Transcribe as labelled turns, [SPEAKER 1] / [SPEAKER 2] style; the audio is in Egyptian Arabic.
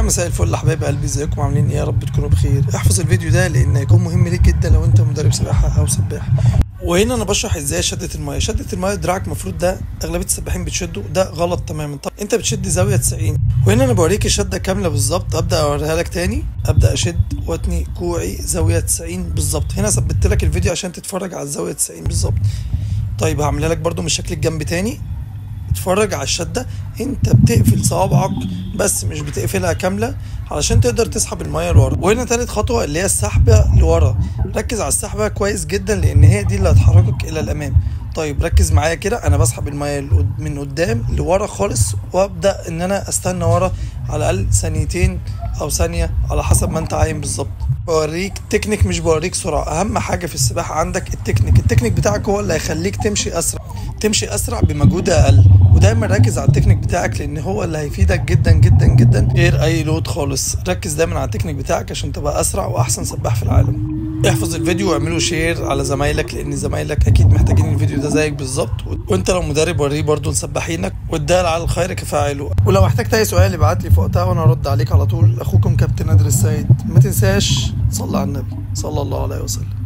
[SPEAKER 1] مساء الفل حبايب قلبي ازيكم عاملين ايه يا رب تكونوا بخير احفظ الفيديو ده لان هيكون مهم ليك جدا لو انت مدرب سباحه او سباح وهنا انا بشرح ازاي شده المايه شده المايه دراعك المفروض ده اغلبيه السباحين بتشده ده غلط تماما طب انت بتشد زاويه 90 وهنا انا بوريك الشده كامله بالظبط ابدا اوريها لك تاني ابدا اشد واتني كوعي زاويه 90 بالظبط هنا ثبت لك الفيديو عشان تتفرج على الزاويه 90 بالظبط طيب هعملها لك برضو من الشكل الجنب تاني اتفرج على الشدة انت بتقفل صوابعك بس مش بتقفلها كاملة علشان تقدر تسحب المية لورا وهنا تالت خطوة اللي هي السحبة لورا ركز على السحبة كويس جدا لان هي دي اللي هتحركك الى الامام طيب ركز معايا كده انا بسحب المية من قدام لورا خالص وابدا ان انا استنى ورا على الاقل ثانيتين او ثانية على حسب ما انت عايم بالظبط بوريك تكنيك مش بوريك سرعة اهم حاجة في السباحة عندك التكنيك التكنيك بتاعك هو اللي هيخليك تمشي اسرع تمشي اسرع بمجهود اقل ودايما ركز على التكنيك بتاعك لان هو اللي هيفيدك جدا جدا جدا غير اي لود خالص ركز دايما على التكنيك بتاعك عشان تبقى اسرع واحسن سباح في العالم احفظ الفيديو واعمله شير على زمايلك لان زمايلك اكيد محتاجين الفيديو ده زيك بالظبط وانت لو مدرب وريه برضه لسباحينك والدال على الخير كفاعله ولو احتجت اي سؤال ابعت لي في وقتها وانا ارد عليك على طول اخوكم كابتن نادر السيد ما تنساش صلى على النبي صلى الله عليه وسلم